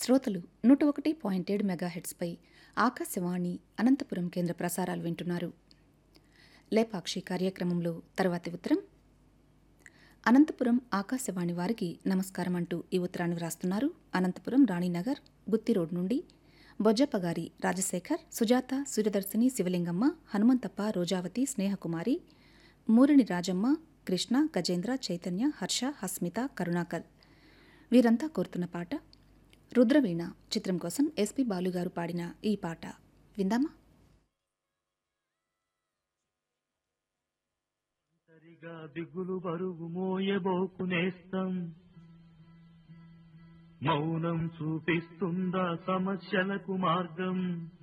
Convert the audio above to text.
శ్రోతలు నూట ఒకటి పాయింట్ ఏడు మెగాహెట్స్పై ఆకాశవాణి అనంతపురం కేంద్ర ప్రసారాలు వింటున్నారు లేపాక్షి కార్యక్రమంలో తర్వాతి ఉత్తరం అనంతపురం ఆకాశవాణి వారికి నమస్కారం అంటూ ఈ ఉత్తరాన్ని వ్రాస్తున్నారు అనంతపురం రాణినగర్ గుత్తి రోడ్ నుండి బొజ్జప్పగారి రాజశేఖర్ సుజాత సూర్యదర్శిని శివలింగమ్మ హనుమంతప్ప రోజావతి స్నేహకుమారి మూరిని రాజమ్మ కృష్ణ గజేంద్ర చైతన్య హర్ష హస్మిత కరుణాకర్ వీరంతా కోరుతున్న పాట రుద్రవీణ చిత్రం కోసం ఎస్పి బాలుగారు పాడిన ఈ పాట విందామా సరిగా దిగులు బరువు మోయబోకు నేస్తం మౌనం చూపిస్తుందా సమస్యలకు మార్గం